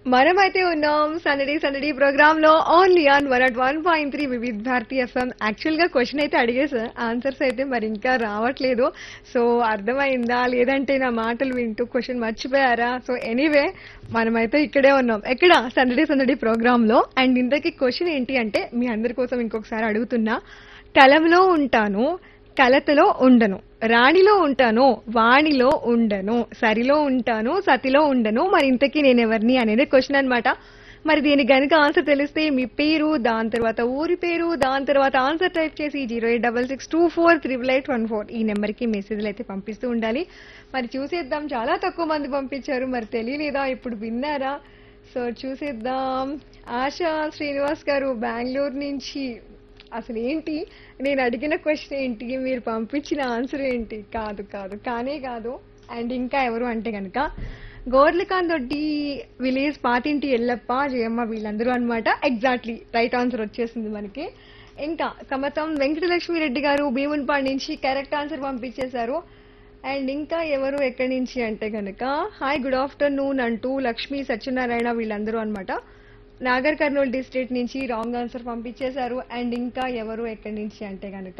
మనమైతే ఉన్నాం సందడి సందడి ప్రోగ్రామ్ లో only on one at one point three Vividh Bharati FM actual గా క్వశ్చన్ అయితే అడిగేసా ఆన్సర్స్ అయితే మరి ఇంకా రావట్లేదు సో అర్థమైందా లేదంటే నా మాటలు వింటూ క్వశ్చన్ మర్చిపోయారా సో ఎనీవే మనమైతే ఇక్కడే ఉన్నాం ఎక్కడ సందడి సందడి ప్రోగ్రామ్ లో అండ్ ఇంతకీ క్వశ్చన్ ఏంటి అంటే మీ అందరి కోసం ఇంకొకసారి అడుగుతున్నా కలంలో ఉంటాను కలతలో ఉండను రాణిలో ఉంటాను వాణిలో ఉండను సరిలో ఉంటాను సతిలో ఉండను మరి ఇంతకీ నేను ఎవరిని అనేది క్వశ్చన్ అన్నమాట మరి దీనికి గనుక ఆన్సర్ తెలిస్తే మీ పేరు దాని తర్వాత ఊరి పేరు దాని తర్వాత ఆన్సర్ టైప్ చేసి zero eight double six two four triple eight one four ఈ నెంబర్కి మెసేజ్లు అయితే పంపిస్తూ ఉండాలి మరి చూసేద్దాం చాలా తక్కువ మంది పంపించారు మరి తెలియలేదా ఇప్పుడు విన్నారా సో చూసేద్దాం ఆశా శ్రీనివాస్ గారు బెంగళూరు నుంచి అసలు ఏంటి నేను అడిగిన క్వశ్చన్ ఏంటి మీరు పంపించిన ఆన్సర్ ఏంటి కాదు కాదు కానే కాదు అండ్ ఇంకా ఎవరు అంటే కనుక గోర్లకాంత్ దొడ్డి విలేజ్ పాతింటి ఎల్లప్ప జయమ్మ వీళ్ళందరూ అన్నమాట ఎగ్జాక్ట్లీ రైట్ ఆన్సర్ వచ్చేసింది మనకి ఇంకా కమతం వెంకటలక్ష్మి రెడ్డి గారు భీమున్పాడు నుంచి కరెక్ట్ ఆన్సర్ పంపించేశారు అండ్ ఇంకా ఎవరు ఎక్కడి నుంచి అంటే కనుక హాయ్ గుడ్ ఆఫ్టర్నూన్ అంటూ లక్ష్మీ సత్యనారాయణ వీళ్ళందరూ అన్నమాట నాగర్ కర్నూలు డిస్ట్రిక్ట్ నుంచి రాంగ్ ఆన్సర్ పంపించేశారు అండ్ ఇంకా ఎవరు ఎక్కడి నుంచి అంటే కనుక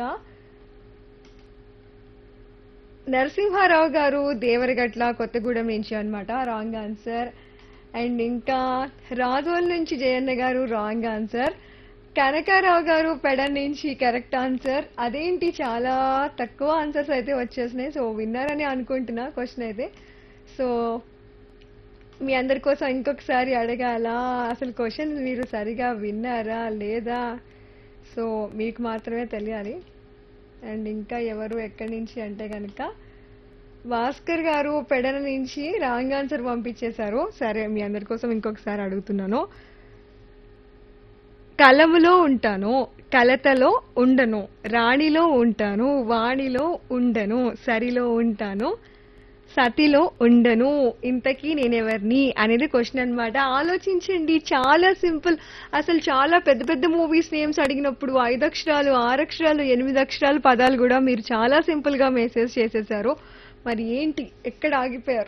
నరసింహారావు గారు దేవరగట్ల కొత్తగూడెం నుంచి అన్నమాట రాంగ్ ఆన్సర్ అండ్ ఇంకా రాజోల్ నుంచి జయన్న గారు రాంగ్ ఆన్సర్ కనకారావు గారు పెడన్ నుంచి కరెక్ట్ ఆన్సర్ అదేంటి చాలా తక్కువ ఆన్సర్స్ అయితే వచ్చేసినాయి సో విన్నారని అనుకుంటున్నా క్వశ్చన్ అయితే సో మీ అందరి కోసం ఇంకొకసారి అడగాల అసలు క్వశ్చన్ మీరు సరిగా విన్నారా లేదా సో మీకు మాత్రమే తెలియాలి అండ్ ఇంకా ఎవరు ఎక్కడి నుంచి అంటే కనుక భాస్కర్ గారు పెడన నుంచి రాంగ్ ఆన్సర్ పంపించేశారు సరే మీ అందరి కోసం ఇంకొకసారి అడుగుతున్నాను కలములో ఉంటాను కలతలో ఉండను రాణిలో ఉంటాను వాణిలో ఉండను సరిలో ఉంటాను సతిలో ఉండను ఇంతకీ నేనెవరిని అనేది క్వశ్చన్ అన్నమాట ఆలోచించండి చాలా సింపుల్ అసలు చాలా పెద్ద పెద్ద మూవీస్ నేమ్స్ అడిగినప్పుడు ఐదు అక్షరాలు ఆరు అక్షరాలు ఎనిమిది అక్షరాలు పదాలు కూడా మీరు చాలా సింపుల్ గా మెసేజ్ చేసేసారు మరి ఏంటి ఎక్కడ ఆగిపోయారు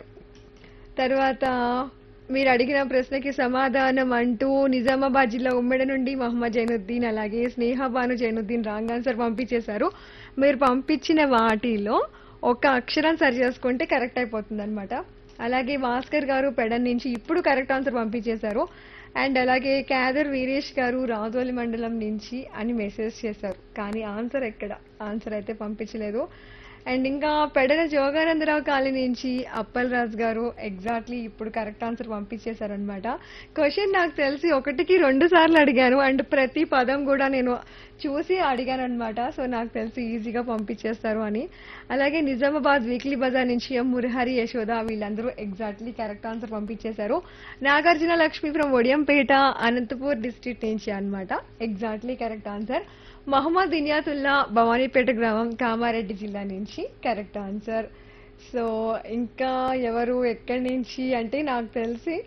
తర్వాత మీరు అడిగిన ప్రశ్నకి సమాధానం అంటూ నిజామాబాద్ జిల్లా ఉమ్మడి నుండి మహమ్మద్ జైనుద్దీన్ అలాగే స్నేహబాను జైనుద్దీన్ రాంగ్ ఆన్సర్ పంపించేశారు మీరు పంపించిన వాటిలో ఒక అక్షరం సరి చేసుకుంటే కరెక్ట్ అయిపోతుంది అనమాట అలాగే భాస్కర్ గారు పెడన్ నుంచి ఇప్పుడు కరెక్ట్ ఆన్సర్ పంపించేశారు అండ్ అలాగే క్యాదర్ వీరేష్ గారు రాజోలి మండలం నుంచి అని మెసేజ్ చేశారు కానీ ఆన్సర్ ఎక్కడ ఆన్సర్ అయితే పంపించలేదు అండ్ ఇంకా పెడన జోగానందరావు కాలనీ నుంచి అప్పల్ రాజ్ గారు ఎగ్జాక్ట్లీ ఇప్పుడు కరెక్ట్ ఆన్సర్ పంపించేశారనమాట క్వశ్చన్ నాకు తెలిసి ఒకటికి రెండు సార్లు అడిగాను అండ్ ప్రతి పదం కూడా నేను చూసి అడిగాను అనమాట సో నాకు తెలిసి ఈజీగా పంపించేస్తారు అని అలాగే నిజామాబాద్ వీక్లీ బజార్ నుంచి ఎం మురహరి యశోద వీళ్ళందరూ ఎగ్జాక్ట్లీ కరెక్ట్ ఆన్సర్ పంపించేశారు నాగార్జున లక్ష్మి ఫ్రమ్ ఒడియంపేట అనంతపూర్ డిస్ట్రిక్ట్ నుంచి అన్నమాట exactly correct answer Mohammed Inayatullah Bhavanipeta గ్రామం కామారెడ్డి జిల్లా నుంచి కరెక్ట్ ఆన్సర్ సో ఇంకా ఎవరు ఎక్కడి నుంచి అంటే నాకు తెలిసి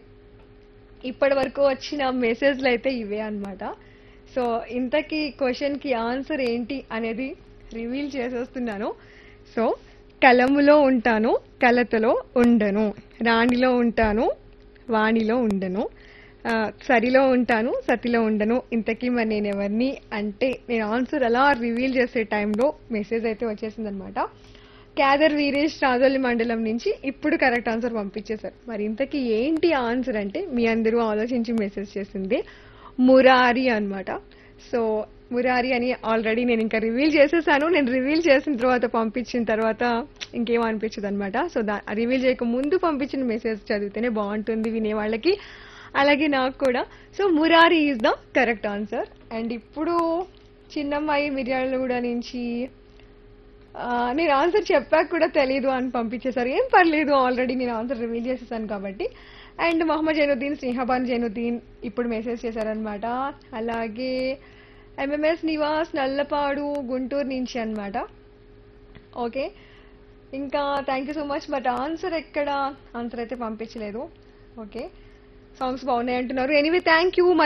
ఇప్పటి వరకు వచ్చిన మెసేజ్లు అయితే ఇవే అన్నమాట సో ఇంతకీ క్వశ్చన్కి ఆన్సర్ ఏంటి అనేది రివీల్ చేసేస్తున్నాను సో కలములో ఉంటాను కలతలో ఉండను రాణిలో ఉంటాను వాణిలో ఉండను ఆ, సరిలో ఉంటాను సతిలో ఉండను ఇంతకీ మరి నేను ఎవరిని అంటే నేను ఆన్సర్ అలా రివీల్ చేసే టైంలో మెసేజ్ అయితే వచ్చేసిందనమాట క్యాదర్ వీరేష్ రాజోలి మండలం నుంచి ఇప్పుడు కరెక్ట్ ఆన్సర్ పంపించేశారు మరి ఇంతకీ ఏంటి ఆన్సర్ అంటే మీ అందరూ ఆలోచించి మెసేజ్ చేసింది మురారి అన్నమాట సో మురారి అని ఆల్రెడీ నేను ఇంకా రివీల్ చేసేసాను నేను రివీల్ చేసిన తర్వాత పంపించిన తర్వాత ఇంకేం అనిపించదు అనమాట సో దా రివీల్ చేయక ముందు పంపించిన మెసేజ్ చదివితేనే బాగుంటుంది వినే వాళ్ళకి అలాగే నాకు కూడా so Murari is the correct answer and ఇప్పుడు చిన్నమ్మాయి మిర్యాలగూడ నుంచి ఆ, నేను ఆన్సర్ చెప్పాక కూడా తెలియదు అని పంపించేశారు ఏం పర్లేదు ఆల్రెడీ నేను ఆన్సర్ రివీల్ చేసేసాను కాబట్టి అండ్ మొహమ్మద్ జైనుద్దీన్ స్నేహబాన్ జైనుద్దీన్ ఇప్పుడు మెసేజ్ చేశారనమాట అలాగే ఎంఎంఎస్ నివాస్ నల్లపాడు గుంటూరు నుంచి అన్నమాట ఓకే ఇంకా thank you so much but answer ఎక్కడ ఆన్సర్ అయితే పంపించలేదు ఓకే సాంగ్స్ బాగున్నాయి అంటున్నారు ఎనీవే థ్యాంక్ యూ